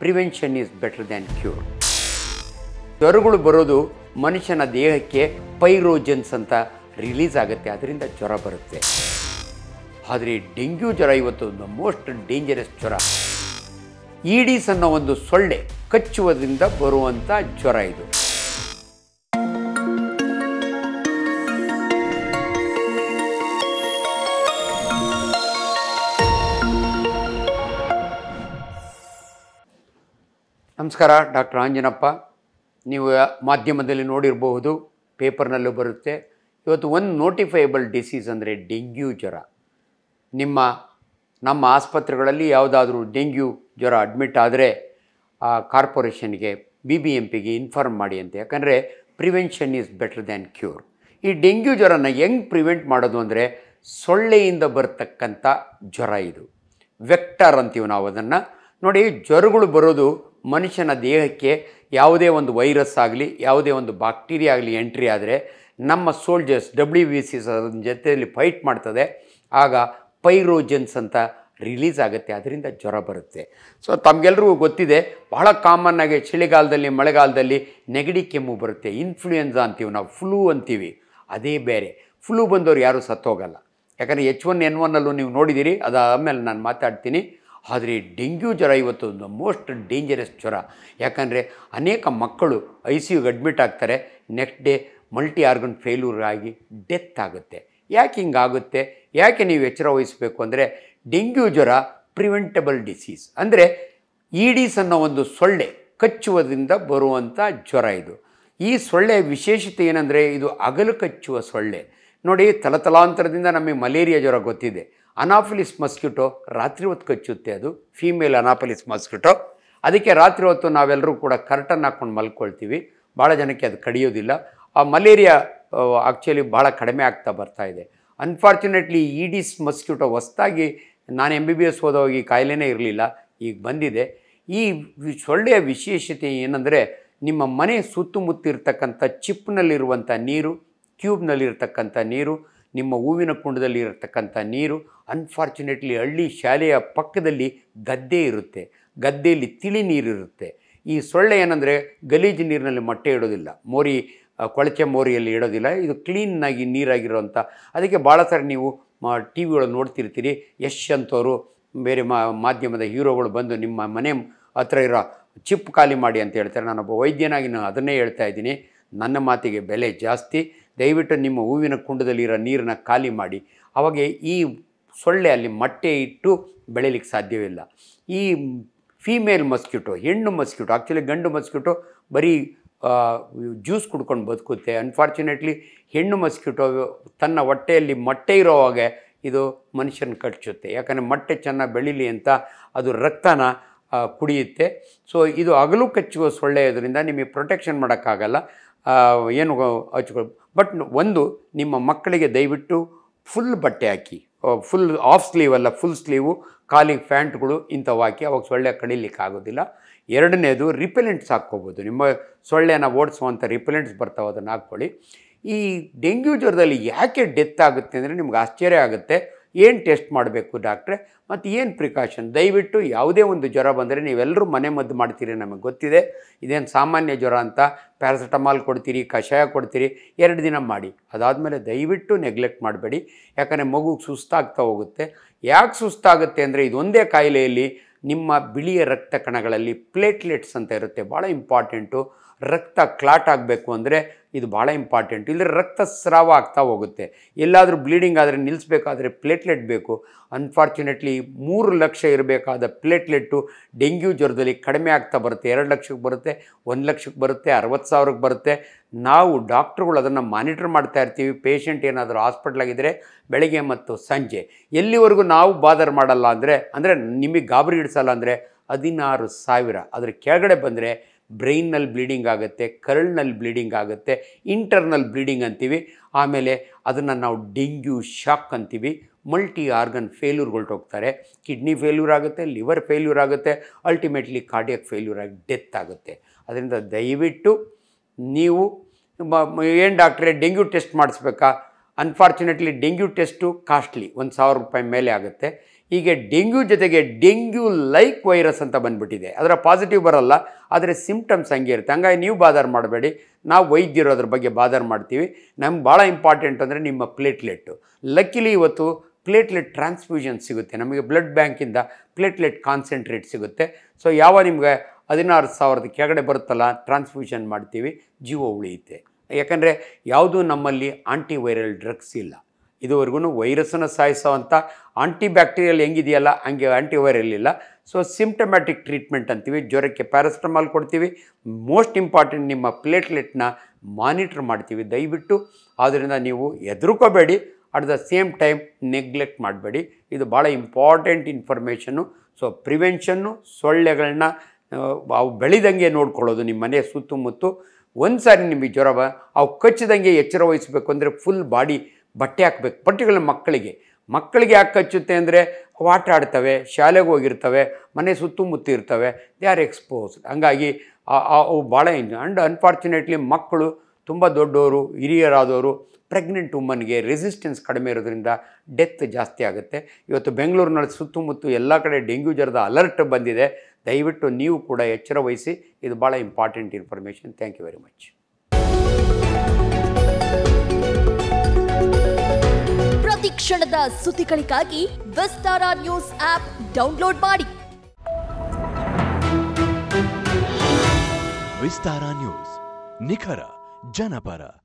prevention is better than cure ಜ್ವರಗಳು ಬರೋದು ಮನುಷ್ಯನ ದೇಹಕ್ಕೆ ಪೈರೋಜನ್ಸ್ ಅಂತ ರಿಲೀಸ್ ಆಗುತ್ತೆ ಅದರಿಂದ ಜ್ವರ ಬರುತ್ತೆ ಆದರೆ ಡೆಂಗ್ಯೂ ಜ್ವರ ಇವತ್ತು ದ ಮೋಸ್ಟ್ ಡೇಂಜರಸ್ ಜ್ವರ ಈಡೀಸ್ ಅನ್ನೋ ಒಂದು ಸೊಳ್ಳೆ ಕಚ್ಚುವುದರಿಂದ ಬರುವಂಥ ಜ್ವರ ಇದು ನಮಸ್ಕಾರ ಡಾಕ್ಟರ್ ಆಂಜನಪ್ಪ ನೀವು ಮಾಧ್ಯಮದಲ್ಲಿ ನೋಡಿರಬಹುದು ಪೇಪರ್ನಲ್ಲೂ ಬರುತ್ತೆ ಇವತ್ತು ಒಂದು ನೋಟಿಫೈಯಬಲ್ ಡಿಸೀಸ್ ಅಂದರೆ ಡೆಂಗ್ಯೂ ಜ್ವರ ನಿಮ್ಮ ನಮ್ಮ ಆಸ್ಪತ್ರೆಗಳಲ್ಲಿ ಯಾವುದಾದ್ರೂ ಡೆಂಗ್ಯೂ ಜ್ವರ ಅಡ್ಮಿಟ್ ಆದರೆ ಆ ಕಾರ್ಪೊರೇಷನ್ಗೆ ಬಿ ಬಿ ಎಂ ಪಿಗೆ ಇನ್ಫಾರ್ಮ್ ಮಾಡಿ ಅಂತ ಯಾಕಂದರೆ prevention is better than cure ಈ ಡೆಂಗ್ಯೂ ಜ್ವರನ ಹೆಂಗೆ ಪ್ರಿವೆಂಟ್ ಮಾಡೋದು ಅಂದರೆ ಸೊಳ್ಳೆಯಿಂದ ಬರ್ತಕ್ಕಂಥ ಜ್ವರ ಇದು ವೆಕ್ಟರ್ ಅಂತೀವಿ ನಾವು ಅದನ್ನು ನೋಡಿ ಜ್ವರಗಳು ಬರೋದು ಮನುಷ್ಯನ ದೇಹಕ್ಕೆ ಯಾವುದೇ ಒಂದು ವೈರಸ್ ಆಗಲಿ ಯಾವುದೇ ಒಂದು ಬ್ಯಾಕ್ಟೀರಿಯಾ ಆಗಲಿ ಎಂಟ್ರಿ ಆದರೆ ನಮ್ಮ ಸೋಲ್ಜರ್ಸ್ ಡಬ್ಲ್ಯೂ ವಿ ಸಿಸ್ ಅದ್ರ ಜೊತೆಯಲ್ಲಿ ಫೈಟ್ ಮಾಡ್ತದೆ ಆಗ ಪೈರೋಜನ್ಸ್ ಅಂತ ರಿಲೀಸ್ ಆಗುತ್ತೆ ಅದರಿಂದ ಜ್ವರ ಬರುತ್ತೆ ಸೊ ತಮಗೆಲ್ರಿಗೂ ಗೊತ್ತಿದೆ ಬಹಳ ಕಾಮನ್ನಾಗಿ ಚಳಿಗಾಲದಲ್ಲಿ ಮಳೆಗಾಲದಲ್ಲಿ ನೆಗಡಿ ಕೆಮ್ಮು ಬರುತ್ತೆ ಇನ್ಫ್ಲೂಯೆನ್ಸಾ ಅಂತೀವಿ ನಾವು ಫ್ಲೂ ಅಂತೀವಿ ಅದೇ ಬೇರೆ ಫ್ಲೂ ಬಂದವರು ಯಾರೂ ಸತ್ತೋಗಲ್ಲ ಯಾಕಂದರೆ ಎಚ್ ಒನ್ ಎನ್ ಒನ್ನಲ್ಲೂ ನೀವು ನೋಡಿದ್ದೀರಿ ಅದಾದಮೇಲೆ ನಾನು ಮಾತಾಡ್ತೀನಿ ಆದರೆ ಡೆಂಗ್ಯೂ ಜ್ವರ ಇವತ್ತು ದ ಮೋಸ್ಟ್ ಡೇಂಜರಸ್ ಜ್ವರ ಯಾಕಂದರೆ ಅನೇಕ ಮಕ್ಕಳು ಐ ಸಿ ಯುಗೆ ಅಡ್ಮಿಟ್ ಆಗ್ತಾರೆ next day multi organ failure ಆಗಿ ಡೆತ್ ಆಗುತ್ತೆ ಯಾಕೆ ಹಿಂಗಾಗುತ್ತೆ ಯಾಕೆ ನೀವು ಎಚ್ಚರ ವಹಿಸಬೇಕು ಅಂದರೆ ಡೆಂಗ್ಯೂ ಜ್ವರ ಪ್ರಿವೆಂಟಬಲ್ ಡಿಸೀಸ್ ಅಂದರೆ ಈಡೀಸ್ ಅನ್ನೋ ಒಂದು ಸೊಳ್ಳೆ ಕಚ್ಚುವುದರಿಂದ ಬರುವಂಥ ಜ್ವರ ಇದು ಈ ಸೊಳ್ಳೆಯ ವಿಶೇಷತೆ ಏನಂದರೆ ಇದು ಅಗಲು ಕಚ್ಚುವ ಸೊಳ್ಳೆ ನೋಡಿ ತಲತಲಾಂತರದಿಂದ ನಮಗೆ ಮಲೇರಿಯಾ ಜ್ವರ ಗೊತ್ತಿದೆ ಅನಾಫಿಲಿಸ್ ಮಸ್ಕಿಟೋ ರಾತ್ರಿ ಹೊತ್ತು ಕಚ್ಚುತ್ತೆ ಅದು ಫೀಮೇಲ್ ಅನಾಫಿಲಿಸ್ ಮಸ್ಕಿಟೋ ಅದಕ್ಕೆ ರಾತ್ರಿ ಹೊತ್ತು ನಾವೆಲ್ಲರೂ ಕೂಡ ಕರ್ಟನ್ ಹಾಕ್ಕೊಂಡು ಮಲ್ಕೊಳ್ತೀವಿ ಭಾಳ ಜನಕ್ಕೆ ಅದು ಕಡಿಯೋದಿಲ್ಲ ಆ ಮಲೇರಿಯಾ ಆ್ಯಕ್ಚುಲಿ ಭಾಳ ಕಡಿಮೆ ಆಗ್ತಾ ಬರ್ತಾ ಇದೆ ಅನ್ಫಾರ್ಚುನೇಟ್ಲಿ ಈಡಿಸ್ ಮಸ್ಕಿಟೋ ಹೊಸ್ದಾಗಿ ನಾನು ಎಮ್ ಬಿ ಬಿ ಎಸ್ ಓದೋವಾಗ ಈ ಕಾಯಿಲೆನೇ ಇರಲಿಲ್ಲ ಈಗ ಬಂದಿದೆ ಈ ವಿ- ಸೊಳ್ಳೆಯ ವಿಶೇಷತೆ ಏನಂದರೆ ನಿಮ್ಮ ಮನೆ ಸುತ್ತಮುತ್ತ ಇರ್ತಕ್ಕಂಥ ಚಿಪ್ನಲ್ಲಿರುವಂಥ ನೀರು ಟ್ಯೂಬ್ನಲ್ಲಿರ್ತಕ್ಕಂಥ ನೀರು ನಿಮ್ಮ ಹೂವಿನ ಕುಂಡದಲ್ಲಿ ಇರತಕ್ಕಂಥ ನೀರು ಅನ್ಫಾರ್ಚುನೇಟ್ಲಿ ಹಳ್ಳಿ ಶಾಲೆಯ ಪಕ್ಕದಲ್ಲಿ ಗದ್ದೆ ಇರುತ್ತೆ ಗದ್ದೆಯಲ್ಲಿ ತಿಳಿ ನೀರಿರುತ್ತೆ ಈ ಸೊಳ್ಳೆ ಏನಂದರೆ ಗಲೀಜು ನೀರಿನಲ್ಲಿ ಮೊಟ್ಟೆ ಇಡೋದಿಲ್ಲ ಮೋರಿ ಆ, ಕೊಳಚೆ ಮೋರಿಯಲ್ಲಿ ಇಡೋದಿಲ್ಲ ಇದು ಕ್ಲೀನಾಗಿ ನೀರಾಗಿರೋಂಥ ಅದಕ್ಕೆ ಭಾಳ ಸಾರಿ ನೀವು ಟಿ ವಿ ಒಳಗೆ ನೋಡ್ತಿರ್ತೀರಿ ಯಶ್ ಅಂತವರು ಬೇರೆ ಮಾ ಮಾಧ್ಯಮದ ಹೀರೋಗಳು ಬಂದು ನಿಮ್ಮ ಮನೆ ಹತ್ರ ಇರೋ ಚಿಪ್ ಖಾಲಿ ಮಾಡಿ ಅಂತ ಹೇಳ್ತಾರೆ ನಾನೊಬ್ಬ ವೈದ್ಯನಾಗಿ ನಾನು ಅದನ್ನೇ ಹೇಳ್ತಾ ಇದ್ದೀನಿ ನನ್ನ ಮಾತಿಗೆ ಬೆಲೆ ಜಾಸ್ತಿ ದಯವಿಟ್ಟು ನಿಮ್ಮ ಹೂವಿನ ಕುಂಡದಲ್ಲಿರೋ ನೀರನ್ನ ಖಾಲಿ ಮಾಡಿ ಅವಾಗ ಈ ಸೊಳ್ಳೆ ಅಲ್ಲಿ ಮೊಟ್ಟೆ ಇಟ್ಟು ಬೆಳೀಲಿಕ್ಕೆ ಸಾಧ್ಯವಿಲ್ಲ ಈ ಫೀಮೇಲ್ ಮಸ್ಕಿಟೋ ಹೆಣ್ಣು ಮಸ್ಕಿಟೋ ಆ್ಯಕ್ಚುಲಿ ಗಂಡು ಮಸ್ಕಿಟೋ ಬರೀ ಜ್ಯೂಸ್ ಕುಡ್ಕೊಂಡು ಬದುಕುತ್ತೆ ಅನ್ಫಾರ್ಚುನೇಟ್ಲಿ ಹೆಣ್ಣು ಮಸ್ಕಿಟೋ ತನ್ನ ಹೊಟ್ಟೆಯಲ್ಲಿ ಮೊಟ್ಟೆ ಇರೋವಾಗ ಇದು ಮನುಷ್ಯನ ಕಚ್ಚುತ್ತೆ ಯಾಕಂದರೆ ಮೊಟ್ಟೆ ಚೆನ್ನಾಗಿ ಬೆಳೀಲಿ ಅಂತ ಅದು ರಕ್ತನ ಆ, ಕುಡಿಯುತ್ತೆ ಸೊ ಇದು ಹಗಲು ಕಚ್ಚುವ ಸೊಳ್ಳೆ ಇದರಿಂದ ನಿಮಗೆ ಪ್ರೊಟೆಕ್ಷನ್ ಮಾಡೋಕ್ಕಾಗಲ್ಲ ಆ, ಏನು ಹಚ್ಕೊ ಬಟ್ ಒಂದು ನಿಮ್ಮ ಮಕ್ಕಳಿಗೆ ದಯವಿಟ್ಟು ಫುಲ್ ಬಟ್ಟೆ ಹಾಕಿ ಫುಲ್ ಆಫ್ ಸ್ಲೀವ್ ಅಲ್ಲ ಫುಲ್ ಸ್ಲೀವು ಕಾಲಿಗೆ ಫ್ಯಾಂಟ್ಗಳು ಇಂಥವು ಹಾಕಿ ಅವಾಗ ಸೊಳ್ಳೆ ಕಡಿಲಿಕ್ಕೆ ಆಗೋದಿಲ್ಲ ಎರಡನೇದು ರಿಪೆಲೆಂಟ್ಸ್ ಹಾಕ್ಕೋಬೋದು ನಿಮ್ಮ ಸೊಳ್ಳೆನ ಓಡಿಸುವಂಥ ರಿಪೆಲೆಂಟ್ಸ್ ಬರ್ತಾವೆ ಅದನ್ನು ಹಾಕ್ಕೊಳ್ಳಿ ಈ ಡೆಂಗ್ಯೂ ಜ್ವರದಲ್ಲಿ ಯಾಕೆ ಡೆತ್ ಆಗುತ್ತೆ ಅಂದರೆ ನಿಮ್ಗೆ ಆಶ್ಚರ್ಯ ಆಗುತ್ತೆ ಏನು ಟೆಸ್ಟ್ ಮಾಡಬೇಕು ಡಾಕ್ಟ್ರೆ ಮತ್ತು ಏನು ಪ್ರಿಕಾಷನ್ ದಯವಿಟ್ಟು ಯಾವುದೇ ಒಂದು ಜ್ವರ ಬಂದರೆ ನೀವೆಲ್ಲರೂ ಮನೆ ಮದ್ದು ಮಾಡ್ತೀರಿ ನಮಗೆ ಗೊತ್ತಿದೆ ಇದೇನು ಸಾಮಾನ್ಯ ಜ್ವರ ಅಂತ ಪ್ಯಾರಾಸಿಟಮಾಲ್ ಕೊಡ್ತೀರಿ ಕಷಾಯ ಕೊಡ್ತೀರಿ ಎರಡು ದಿನ ಮಾಡಿ ಅದಾದಮೇಲೆ ದಯವಿಟ್ಟು ನೆಗ್ಲೆಕ್ಟ್ ಮಾಡಬೇಡಿ ಯಾಕಂದರೆ ಮಗುಗೆ ಸುಸ್ತಾಗ್ತಾ ಹೋಗುತ್ತೆ ಯಾಕೆ ಸುಸ್ತಾಗುತ್ತೆ ಅಂದರೆ ಇದೊಂದೇ ಕಾಯಿಲೆಯಲ್ಲಿ ನಿಮ್ಮ ಬಿಳಿಯ ರಕ್ತ ಕಣಗಳಲ್ಲಿ ಪ್ಲೇಟ್ಲೆಟ್ಸ್ ಅಂತ ಇರುತ್ತೆ ಭಾಳ ಇಂಪಾರ್ಟೆಂಟು ರಕ್ತ ಕ್ಲಾಟ್ ಆಗಬೇಕು ಅಂದರೆ ಇದು ಭಾಳ ಇಂಪಾರ್ಟೆಂಟ್ ಇಲ್ಲದ್ರೆ ರಕ್ತಸ್ರಾವ ಆಗ್ತಾ ಹೋಗುತ್ತೆ ಎಲ್ಲಾದರೂ ಬ್ಲೀಡಿಂಗ್ ಆದರೆ ನಿಲ್ಲಿಸ್ಬೇಕಾದ್ರೆ ಪ್ಲೇಟ್ಲೆಟ್ ಬೇಕು ಅನ್ಫಾರ್ಚುನೇಟ್ಲಿ ಮೂರು ಲಕ್ಷ ಇರಬೇಕಾದ ಪ್ಲೇಟ್ಲೆಟ್ಟು ಡೆಂಗ್ಯೂ ಜ್ವರದಲ್ಲಿ ಕಡಿಮೆ ಆಗ್ತಾ ಬರುತ್ತೆ ಎರಡು ಲಕ್ಷಕ್ಕೆ ಬರುತ್ತೆ ಒಂದು ಲಕ್ಷಕ್ಕೆ ಬರುತ್ತೆ ಅರವತ್ತು ಸಾವಿರಕ್ಕೆ ಬರುತ್ತೆ ನಾವು ಡಾಕ್ಟ್ರುಗಳು ಅದನ್ನು ಮಾನಿಟರ್ ಮಾಡ್ತಾ ಇರ್ತೀವಿ ಪೇಷಂಟ್ ಏನಾದರೂ ಹಾಸ್ಪಿಟ್ಲಾಗಿದ್ದರೆ ಬೆಳಗ್ಗೆ ಮತ್ತು ಸಂಜೆ ಎಲ್ಲಿವರೆಗೂ ನಾವು ಬಾದರ್ ಮಾಡಲ್ಲ ಅಂದರೆ ಅಂದರೆ ನಿಮಗೆ ಗಾಬರಿ ಇಡಿಸಲ್ಲ ಅಂದರೆ ಹದಿನಾರು ಸಾವಿರ ಅದ್ರ ಕೆಳಗಡೆ ಬಂದರೆ ಬ್ರೈನ್ನಲ್ಲಿ ಬ್ಲೀಡಿಂಗ್ ಆಗುತ್ತೆ ಕರಳ್ನಲ್ಲಿ ಬ್ಲೀಡಿಂಗ್ ಆಗುತ್ತೆ ಇಂಟರ್ನಲ್ ಬ್ಲೀಡಿಂಗ್ ಅಂತೀವಿ ಆಮೇಲೆ ಅದನ್ನು ನಾವು ಡೆಂಗ್ಯೂ ಶಾಕ್ ಅಂತೀವಿ ಮಲ್ಟಿ ಆರ್ಗನ್ ಫೇಲ್ಯೂರ್ಗಳು ಹೋಗ್ತಾರೆ ಕಿಡ್ನಿ ಫೇಲ್ಯೂರ್ ಆಗುತ್ತೆ ಲಿವರ್ ಫೇಲ್ಯೂರ್ ಆಗುತ್ತೆ ಅಲ್ಟಿಮೇಟ್ಲಿ ಕಾರ್ಡಿಯಕ್ ಫೇಲ್ಯೂರ್ ಆಗಿ ಡೆತ್ ಆಗುತ್ತೆ ಅದರಿಂದ ದಯವಿಟ್ಟು ನೀವು ಏನು ಡಾಕ್ಟ್ರೇ ಡೆಂಗ್ಯೂ ಟೆಸ್ಟ್ ಮಾಡಿಸ್ಬೇಕಾ ಅನ್ಫಾರ್ಚುನೇಟ್ಲಿ ಡೆಂಗ್ಯೂ ಟೆಸ್ಟು ಕಾಸ್ಟ್ಲಿ ಒಂದು ಸಾವಿರ ರೂಪಾಯಿ ಮೇಲೆ ಆಗುತ್ತೆ ಹೀಗೆ ಡೆಂಗ್ಯೂ ಜೊತೆಗೆ ಡೆಂಗ್ಯೂ ಲೈಕ್ ವೈರಸ್ ಅಂತ ಬಂದ್ಬಿಟ್ಟಿದೆ ಅದರ ಪಾಸಿಟಿವ್ ಬರಲ್ಲ ಆದರೆ ಸಿಮ್ಟಮ್ಸ್ ಹಂಗೆ ಇರುತ್ತೆ ಹಂಗಾಗಿ ನೀವು ಬಾದಾರ್ ಮಾಡಬೇಡಿ ನಾವು ವೈದ್ಯರು ಅದ್ರ ಬಗ್ಗೆ ಬಾದಾರ್ ಮಾಡ್ತೀವಿ ನಮ್ಗೆ ಭಾಳ ಇಂಪಾರ್ಟೆಂಟ್ ಅಂದರೆ ನಿಮ್ಮ ಪ್ಲೇಟ್ಲೆಟ್ಟು ಲಕ್ಕಿಲಿ ಇವತ್ತು ಪ್ಲೇಟ್ಲೆಟ್ ಟ್ರಾನ್ಸ್ಫ್ಯೂಷನ್ ಸಿಗುತ್ತೆ ನಮಗೆ ಬ್ಲಡ್ ಬ್ಯಾಂಕಿಂದ ಪ್ಲೇಟ್ಲೆಟ್ ಕಾನ್ಸಂಟ್ರೇಟ್ ಸಿಗುತ್ತೆ ಸೊ ಯಾವ ನಿಮಗೆ ಹದಿನಾರು ಸಾವಿರದ ಕೆಳಗಡೆ ಬರುತ್ತಲ್ಲ ಟ್ರಾನ್ಸ್ಫ್ಯೂಷನ್ ಮಾಡ್ತೀವಿ ಜೀವ ಉಳಿಯುತ್ತೆ ಯಾಕಂದರೆ ಯಾವುದೂ ನಮ್ಮಲ್ಲಿ ಆಂಟಿವೈರಲ್ ಡ್ರಗ್ಸ್ ಇಲ್ಲ ಇದುವರೆಗೂ ವೈರಸ್ಸನ್ನು ಸಾಯಿಸೋವಂಥ ಆಂಟಿ ಬ್ಯಾಕ್ಟೀರಿಯಲ್ ಹೆಂಗಿದೆಯಲ್ಲ ಹಂಗೆ ಆಂಟಿವೈರಲ್ ಇಲ್ಲ ಸೊ ಸಿಂಪ್ಟಮ್ಯಾಟಿಕ್ ಟ್ರೀಟ್ಮೆಂಟ್ ಅಂತೀವಿ ಜ್ವರಕ್ಕೆ ಪ್ಯಾರಾಸ್ಟಮಾಲ್ ಕೊಡ್ತೀವಿ ಮೋಸ್ಟ್ ಇಂಪಾರ್ಟೆಂಟ್ ನಿಮ್ಮ ಪ್ಲೇಟ್ಲೆಟ್ನ ಮಾನಿಟ್ರ್ ಮಾಡ್ತೀವಿ ದಯವಿಟ್ಟು ಆದ್ದರಿಂದ ನೀವು ಹೆದರ್ಕೋಬೇಡಿ at the same time neglect ಮಾಡಬೇಡಿ ಇದು ಭಾಳ ಇಂಪಾರ್ಟೆಂಟ್ ಇನ್ಫಾರ್ಮೇಷನ್ನು ಸೊ ಪ್ರಿವೆನ್ಷನ್ನು ಸೊಳ್ಳೆಗಳನ್ನ ಆ, ಅವು ಬೆಳಿದಂಗೆ ನೋಡ್ಕೊಳ್ಳೋದು ನಿಮ್ಮ ಮನೆಯ ಸುತ್ತಮುತ್ತ ಒಂದು ಸಾರಿ ನಿಮಗೆ ಜ್ವರ ಬ ಅವು ಕಚ್ಚಿದಂಗೆ ಎಚ್ಚರ ವಹಿಸಬೇಕು ಅಂದರೆ ಫುಲ್ ಬಾಡಿ ಬಟ್ಟೆ ಹಾಕ್ಬೇಕು ಪರ್ಟಿಕ್ಯುಲರ್ ಮಕ್ಕಳಿಗೆ ಮಕ್ಕಳಿಗೆ ಯಾಕೆ ಕಚ್ಚುತ್ತೆ ಅಂದರೆ ಅವು ಆಟ ಆಡ್ತವೆ ಶಾಲೆಗೆ ಹೋಗಿರ್ತವೆ ಮನೆ ಸುತ್ತಮುತ್ತ ಇರ್ತವೆ ದೇ ಆರ್ ಎಕ್ಸ್ಪೋಸ್ ಹಂಗಾಗಿ ಆ- ಆ- ಅವು ಭಾಳ ಆ್ಯಂಡ್ ಅನ್ಫಾರ್ಚುನೇಟ್ಲಿ ಮಕ್ಕಳು ತುಂಬ ದೊಡ್ಡವರು ಹಿರಿಯರಾದವರು ಪ್ರೆಗ್ನೆಂಟ್ ವುಮನ್ಗೆ ರೆಸಿಸ್ಟೆನ್ಸ್ ಕಡಿಮೆ ಇರೋದ್ರಿಂದ ಡೆತ್ ಜಾಸ್ತಿ ಆಗುತ್ತೆ ಇವತ್ತು ಬೆಂಗಳೂರಿನಲ್ಲಿ ಸುತ್ತಮುತ್ತ ಎಲ್ಲ ಕಡೆ ಡೆಂಗ್ಯೂ ಜ್ವರದ ಅಲರ್ಟ್ ಬಂದಿದೆ ದಯವಿಟ್ಟು ನೀವು ಕೂಡ ಎಚ್ಚರ ವಹಿಸಿ ಇದು ಭಾಳ important information thank you very much ಪ್ರತಿ ಕ್ಷಣದ ಸುದ್ದಿಗಳಿಗಾಗಿ ವಿಸ್ತಾರ ನ್ಯೂಸ್ ಆಪ್ ಡೌನ್ಲೋಡ್ ಮಾಡಿ ವಿಸ್ತಾರ ನ್ಯೂಸ್ ನಿಖರ ಜನಪರ